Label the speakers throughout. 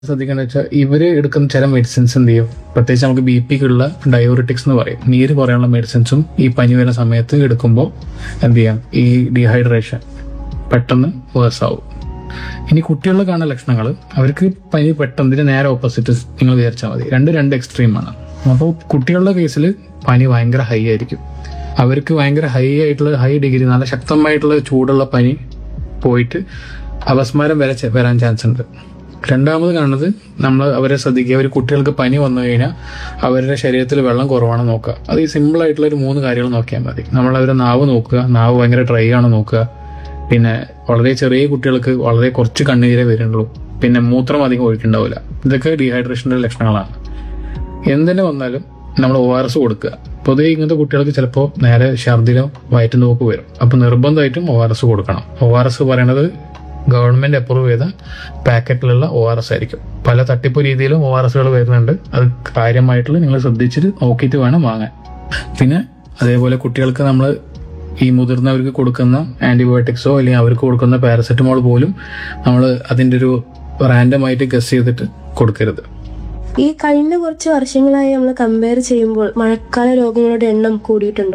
Speaker 1: ശ്രദ്ധിക്കേണ്ടത് വെച്ചാൽ ഇവര് എടുക്കുന്ന ചില മെഡിസിൻസ് എന്ത് ചെയ്യും പ്രത്യേകിച്ച് നമുക്ക് ബി പിക്കുള്ള ഡയോറിറ്റിക്സ് എന്ന് പറയും നീര് കുറയാനുള്ള മെഡിസിൻസും ഈ പനി വരുന്ന സമയത്ത് എടുക്കുമ്പോൾ എന്ത് ചെയ്യാം ഈ ഡീഹൈഡ്രേഷൻ പെട്ടെന്ന് വേഴ്സ് ആവും ഇനി കുട്ടികളിൽ കാണുന്ന ലക്ഷണങ്ങൾ അവർക്ക് പനി പെട്ടെന്ന് ഇതിന് നേരെ ഓപ്പോസിറ്റ് നിങ്ങൾ വിചാരിച്ചാൽ മതി രണ്ട് രണ്ട് എക്സ്ട്രീമാണ് അപ്പോൾ കുട്ടികളുടെ കേസിൽ പനി ഭയങ്കര ഹൈ ആയിരിക്കും അവർക്ക് ഭയങ്കര ഹൈ ആയിട്ടുള്ള ഹൈ ഡിഗ്രി നല്ല ശക്തമായിട്ടുള്ള ചൂടുള്ള പനി പോയിട്ട് അപസ്മാരം വരെ ചെ- വരാൻ ചാൻസ് ഉണ്ട് രണ്ടാമത് കാണുന്നത് നമ്മൾ അവരെ ശ്രദ്ധിക്കുക ഒരു കുട്ടികൾക്ക് പനി വന്നു കഴിഞ്ഞാൽ അവരുടെ ശരീരത്തിൽ വെള്ളം കുറവാണ് നോക്കുക അത് ഈ സിമ്പിൾ ആയിട്ടുള്ള ഒരു മൂന്ന് കാര്യങ്ങൾ നോക്കിയാൽ മതി നമ്മൾ അവരുടെ നാവ് നോക്കുക നാവ് ഭയങ്കര ഡ്രൈ ആണ് നോക്കുക പിന്നെ വളരെ ചെറിയ കുട്ടികൾക്ക് വളരെ കുറച്ച് കണ്ണീരേ വരുന്നുള്ളൂ പിന്നെ മൂത്രം അധികം ഒഴിക്കുന്നുണ്ടാവില്ല ഇതൊക്കെ ഡീഹൈഡ്രേഷന്റെ ലക്ഷണങ്ങളാണ് എന്തിനു വന്നാലും നമ്മൾ ഒ ആർ എസ് കൊടുക്കുക പൊതുവെ ഇങ്ങനത്തെ കുട്ടികൾക്ക് ചിലപ്പോൾ നേരെ ഛർദിലോ വയറ്റു നോക്ക് വരും അപ്പൊ നിർബന്ധമായിട്ടും ഒ ആർ എസ് കൊടുക്കണം ഒ ആർ എസ് പറയണത് ഗവൺമെന്റ് അപ്രൂവ് ചെയ്ത പാക്കറ്റിലുള്ള ഒ ആർ എസ് ആയിരിക്കും പല തട്ടിപ്പ് രീതിയിലും ഒ ആർ എസുകൾ വരുന്നുണ്ട് അത് കാര്യമായിട്ടുള്ള നിങ്ങൾ ശ്രദ്ധിച്ചിട്ട് നോക്കിയിട്ട് വേണം വാങ്ങാൻ പിന്നെ അതേപോലെ കുട്ടികൾക്ക് നമ്മൾ ഈ മുതിർന്നവർക്ക് കൊടുക്കുന്ന ആന്റിബയോട്ടിക്സോ അല്ലെങ്കിൽ അവർക്ക് കൊടുക്കുന്ന പാരസെറ്റമോൾ പോലും നമ്മൾ അതിൻ്റെ ഒരു റാൻഡമായിട്ട് ഗസ് ചെയ്തിട്ട് കൊടുക്കരുത്
Speaker 2: ഈ കഴിഞ്ഞ കുറച്ച് വർഷങ്ങളായി നമ്മൾ കമ്പയർ ചെയ്യുമ്പോൾ മഴക്കാല രോഗങ്ങളുടെ എണ്ണം കൂടിയിട്ടുണ്ടോ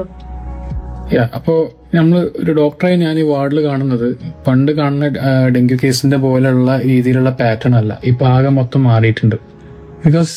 Speaker 1: യാ അപ്പോൾ നമ്മൾ ഒരു ഡോക്ടറെ ഞാൻ ഈ വാർഡിൽ കാണുന്നത് പണ്ട് കാണുന്ന ആ, ഡെങ്കു കേസിന്റെ പോലെയുള്ള രീതിയിലുള്ള പാറ്റേൺ അല്ല ഇപ്പൊ ആകെ മൊത്തം മാറിയിട്ടുണ്ട് ബിക്കോസ്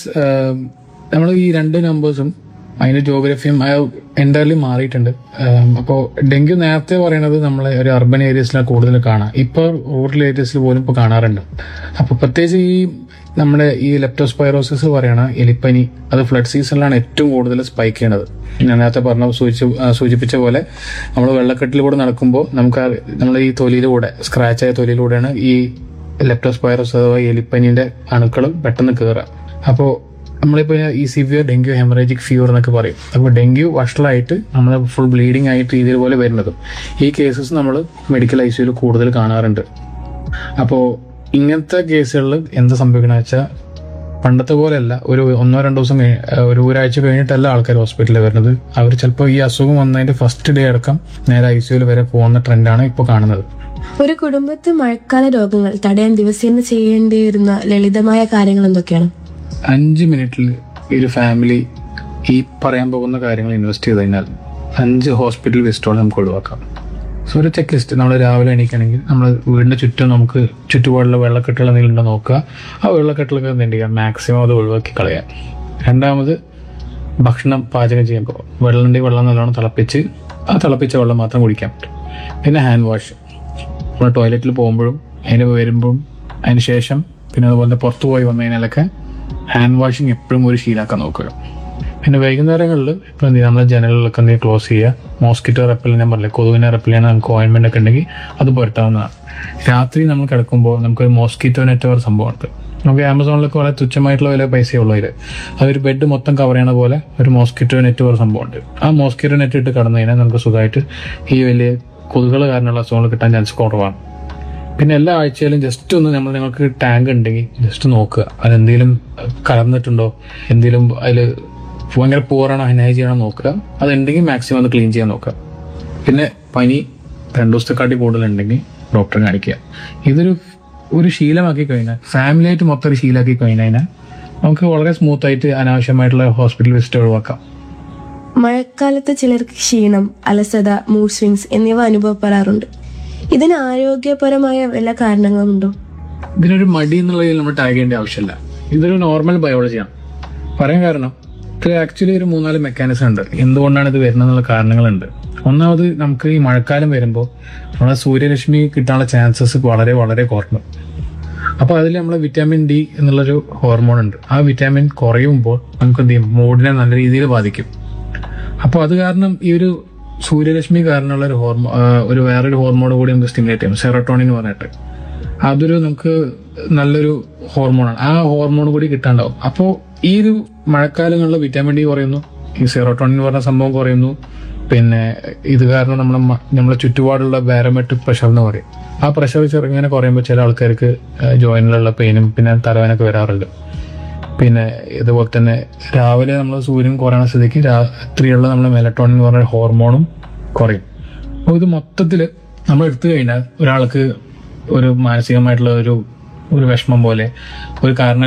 Speaker 1: നമ്മൾ ഈ രണ്ട് നമ്പേഴ്സും അതിന്റെ ജോഗ്രഫിയും എൻ്റയർലി മാറിയിട്ടുണ്ട് അപ്പോൾ ഡെങ്കു നേരത്തെ പറയണത് നമ്മൾ ഒരു അർബൻ ഏരിയസിലാണ് കൂടുതൽ കാണാം ഇപ്പോൾ റൂറൽ ഏരിയസിൽ പോലും ഇപ്പോൾ കാണാറുണ്ട് അപ്പോൾ പ്രത്യേകിച്ച് ഈ നമ്മുടെ ഈ ലെപ്റ്റോസ്പൈറോസിസ് പറയണ എലിപ്പനി അത് ഫ്ലഡ് സീസണിലാണ് ഏറ്റവും കൂടുതൽ സ്പൈക്ക് ചെയ്യണത് ഞാൻ നേരത്തെ പറഞ്ഞ സൂചിച്ച ആ, സൂചിപ്പിച്ച പോലെ നമ്മൾ വെള്ളക്കെട്ടിലൂടെ നടക്കുമ്പോൾ നമുക്ക് നമ്മൾ ഈ തൊലിയിലൂടെ സ്ക്രാച്ച് ആയ തൊലിയിലൂടെയാണ് ഈ ലെപ്റ്റോസ്പൈറോസ് അഥവാ എലിപ്പനിന്റെ അണുക്കളും പെട്ടെന്ന് കയറുക അപ്പോൾ നമ്മളിപ്പോൾ ഈ സിവിയർ ഡെങ്കു ഹെമറേജിക് ഫീവർ എന്നൊക്കെ പറയും അപ്പോൾ ഡെങ്കു വഷളായിട്ട് നമ്മൾ ഫുൾ ബ്ലീഡിംഗ് ആയിട്ട് രീതിയിൽ പോലെ വരുന്നതും ഈ കേസസ് നമ്മൾ മെഡിക്കൽ ഐ സിയിൽ കൂടുതൽ കാണാറുണ്ട് അപ്പോൾ ഇങ്ങനത്തെ കേസുകളിൽ എന്ത് സംഭവിക്കണമെന്ന് വെച്ചാൽ പണ്ടത്തെ പോലെയല്ല ഒരു ഒന്നോ രണ്ടോ ദിവസം കഴി- ഏഹ് ഒരു ഒരാഴ്ച കഴിഞ്ഞിട്ടല്ല ആൾക്കാർ ഹോസ്പിറ്റലിൽ വരുന്നത് അവർ ചിലപ്പോൾ ഈ അസുഖം വന്നതിന്റെ ഫസ്റ്റ് ഡേ അടക്കം നേരെ ഐ സിയുയിൽ വരെ പോകുന്ന ട്രെൻഡാണ് ഇപ്പോൾ കാണുന്നത്
Speaker 2: ഒരു കുടുംബത്തിൽ മഴക്കാല രോഗങ്ങൾ തടയാൻ ദിവസേന ചെയ്യേണ്ടി വരുന്ന ലളിതമായ കാര്യങ്ങൾ എന്തൊക്കെയാണ്
Speaker 1: അഞ്ച് മിനിറ്റിൽ ഈ ഒരു ഫാമിലി ഈ പറയാൻ പോകുന്ന കാര്യങ്ങൾ ഇൻവെസ്റ്റ് ചെയ്ത് കഴിഞ്ഞാൽ അഞ്ച് ഹോസ്പിറ്റൽ വിസിറ്റോൾ നമുക്ക് ഒഴിവാക്കാം സോ ഒരു ചെക്ക് ലിസ്റ്റ് നമ്മൾ രാവിലെ എണീക്കുകയാണെങ്കിൽ നമ്മൾ വീടിന്റെ ചുറ്റും നമുക്ക് ചുറ്റുപാടുള്ള വെള്ളക്കെട്ടുകൾ എന്തെങ്കിലും ഉണ്ടോ നോക്കുക ആ വെള്ളക്കെട്ടിലൊക്കെ എന്ത് ചെയ്യുക മാക്സിമം അത് ഒഴിവാക്കി കളയാം രണ്ടാമത് ഭക്ഷണം പാചകം ചെയ്യുമ്പോൾ വെള്ളം ഉണ്ടെങ്കിൽ വെള്ളം നല്ലോണം തിളപ്പിച്ച് ആ തിളപ്പിച്ച വെള്ളം മാത്രം കുടിക്കാൻ പറ്റും പിന്നെ ഹാൻഡ് വാഷ് നമ്മൾ ടോയ്ലറ്റിൽ പോകുമ്പോഴും അതിന് വരുമ്പോഴും അതിന് ശേഷം പിന്നെ അതുപോലെ പുറത്തു പോയി വന്നു കഴിഞ്ഞാലൊക്കെ ഹാൻഡ് വാഷിങ് എപ്പോഴും ഒരു ശീലാക്കാൻ നോക്കുക പിന്നെ വൈകുന്നേരങ്ങളിൽ ഇപ്പം എന്ത് ചെയ്യുക നമ്മൾ ജനലുകളൊക്കെ എന്തെങ്കിലും ക്ലോസ് ചെയ്യുക മോസ്കിറ്റോ റെപ്പൽ ഞാൻ പറഞ്ഞില്ല കൊതുകിനെ റെപ്പൽ ചെയ്യാൻ നമുക്ക് ഓയിൻമെന്റ് ഒക്കെ ഉണ്ടെങ്കിൽ അത് പുരട്ടാവുന്നതാണ് രാത്രി നമ്മൾ കിടക്കുമ്പോൾ നമുക്കൊരു മോസ്കിറ്റോ നെറ്റ് ഒരു സംഭവമുണ്ട് നമുക്ക് ആമസോണിലൊക്കെ വളരെ തുച്ഛമായിട്ടുള്ള വില പൈസ ഉള്ളതിൽ അതൊരു ബെഡ് മൊത്തം കവർ ചെയ്യണ പോലെ ഒരു മോസ്കിറ്റോ നെറ്റ് ഒരു സംഭവമുണ്ട് ആ മോസ്കിറ്റോ നെറ്റ് ഇട്ട് കടന്നു കഴിഞ്ഞാൽ നമുക്ക് സുഖമായിട്ട് ഈ വലിയ കൊതുകുകൾ കാരണമുള്ള അസുഖങ്ങൾ കിട്ടാൻ ചാൻസ് കുറവാണ് പിന്നെ എല്ലാ ആഴ്ചയിലും ജസ്റ്റ് ഒന്ന് നമ്മൾ നിങ്ങൾക്ക് ടാങ്ക് ഉണ്ടെങ്കിൽ ജസ്റ്റ് നോക്കുക അതെന്തെങ്കിലും കലർന്നിട്ടുണ്ടോ എന്തെങ്കിലും അതിൽ ഭയങ്കര പൂറാണോ ഹൈനായി ചെയ്യണോ നോക്കുക അതുണ്ടെങ്കിൽ മാക്സിമം അത് ക്ലീൻ ചെയ്യാൻ നോക്കുക പിന്നെ പനി രണ്ടു ദിവസത്തെക്കാട്ടി കൂടുതലുണ്ടെങ്കിൽ ഡോക്ടറെ കാണിക്കുക ഇതൊരു ഒരു ശീലമാക്കി കഴിഞ്ഞാൽ ഫാമിലി ആയിട്ട് മൊത്തം ഒരു ശീലമാക്കി കഴിഞ്ഞാൽ നമുക്ക് വളരെ സ്മൂത്ത് ആയിട്ട് അനാവശ്യമായിട്ടുള്ള ഹോസ്പിറ്റൽ വിസിറ്റ് ഒഴിവാക്കാം
Speaker 2: മഴക്കാലത്ത് ചിലർക്ക് ക്ഷീണം അലസത മൂഡ് സ്വിങ്സ് എന്നിവ അനുഭവപ്പെടാറുണ്ട് ഇതിന് ആരോഗ്യപരമായ വല്ല കാരണങ്ങളുമുണ്ടോ
Speaker 1: ഇതിനൊരു മടി എന്നുള്ളതിൽ നമ്മൾ ടാഗ് ചെയ്യേണ്ട ആവശ്യമില്ല ഇതൊരു നോർമൽ ബയോളജിയാണ് പറയാൻ കാരണം ഇത് ആക്ച്വലി ഒരു മൂന്നാല് മെക്കാനിസം ഉണ്ട് എന്തുകൊണ്ടാണ് ഇത് വരുന്നത് എന്നുള്ള കാരണങ്ങളുണ്ട് ഒന്നാമത് നമുക്ക് ഈ മഴക്കാലം വരുമ്പോൾ നമ്മളെ സൂര്യരശ്മി കിട്ടാനുള്ള ചാൻസസ് വളരെ വളരെ കുറഞ്ഞു അപ്പോൾ അതിൽ നമ്മൾ വിറ്റാമിൻ ഡി എന്നുള്ളൊരു ഹോർമോൺ ഉണ്ട് ആ വിറ്റാമിൻ കുറയുമ്പോൾ നമുക്ക് എന്ത് ചെയ്യും മൂഡിനെ നല്ല രീതിയിൽ ബാധിക്കും അപ്പോൾ അത് കാരണം ഈ ഒരു സൂര്യരശ്മി കാരണമുള്ള ഒരു ഹോർമോ ആ, ഒരു വേറൊരു ഹോർമോൺ കൂടി നമുക്ക് സ്റ്റിമുലേറ്റ് ചെയ്യും സെറട്ടോണിൻ എന്ന് പറഞ്ഞിട്ട് അതൊരു നമുക്ക് നല്ലൊരു ഹോർമോണാണ് ആ ഹോർമോൺ കൂടി കിട്ടാണ്ടാവും അപ്പോൾ ഈ ഒരു മഴക്കാലങ്ങളിൽ വിറ്റാമിൻ ഡി കുറയുന്നു ഈ സെറോട്ടോണിൻ എന്ന് പറഞ്ഞ സംഭവം കുറയുന്നു പിന്നെ ഇത് കാരണം നമ്മുടെ മ- നമ്മളെ ചുറ്റുപാടുള്ള ബാരോമെട്രിക് പ്രഷർ എന്ന് പറയും ആ പ്രഷർ ചെറുങ്ങനെ കുറയുമ്പോൾ ചില ആൾക്കാർക്ക് ജോയിനിലുള്ള പെയിനും പിന്നെ തലവേനൊക്കെ വരാറുണ്ട് പിന്നെ ഇതുപോലെ തന്നെ രാവിലെ നമ്മൾ സൂര്യൻ കുറയണ സ്ഥിതിക്ക് രാത്രിയുള്ള നമ്മുടെ മെലട്ടോണിൻ എന്ന് പറഞ്ഞ ഹോർമോണും കുറയും അപ്പോൾ ഇത് മൊത്തത്തിൽ നമ്മൾ എടുത്തു കഴിഞ്ഞാൽ ഒരാൾക്ക് ഒരു മാനസികമായിട്ടുള്ള ഒരു ഒരു വിഷമം പോലെ ഒരു കാരണം